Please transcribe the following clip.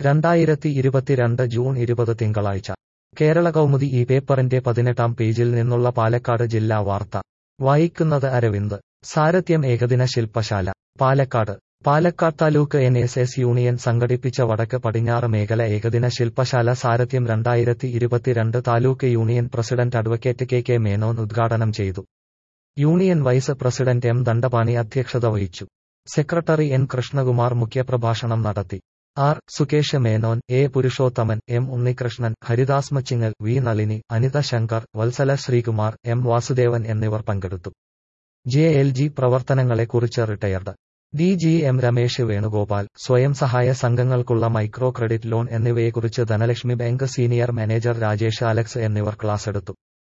രണ്ടായിരത്തി ഇരുപത്തിരണ്ട് ജൂൺ ഇരുപത് തിങ്കളാഴ്ച കേരള കൗമുദി ഈ പേപ്പറിന്റെ പതിനെട്ടാം പേജിൽ നിന്നുള്ള പാലക്കാട് ജില്ലാ വാർത്ത വായിക്കുന്നത് അരവിന്ദ് സാരഥ്യം ഏകദിന ശില്പശാല Palakkad Palakkad taluk N S S union സംഘടിപ്പിച്ച വടക്ക് പടിഞ്ഞാറ് മേഖല ഏകദിന ശില്പശാല സാരഥ്യം രണ്ടായിരത്തി ഇരുപത്തിരണ്ട് taluk union president advocate K K Menon ഉദ്ഘാടനം ചെയ്തു union vice president M Dandapani അധ്യക്ഷത വഹിച്ചു സെക്രട്ടറി എൻ കൃഷ്ണകുമാർ മുഖ്യപ്രഭാഷണം നടത്തി R Sukesh Menon A Purushothaman M Unnikrishnan Haridas Machingal V Nalini Anitha Shankar Vatsala Sreekumar M Vasudevan എന്നിവർ പങ്കെടുത്തു ജെ എൽ ജി പ്രവർത്തനങ്ങളെക്കുറിച്ച് retired D G M Ramesh Venugopal സ്വയം സഹായ സംഘങ്ങൾക്കുള്ള മൈക്രോ ക്രെഡിറ്റ് ലോൺ എന്നിവയെക്കുറിച്ച് Dhanlaxmi bank senior manager Rajesh Alex എന്നിവർ ക്ലാസെടുത്തു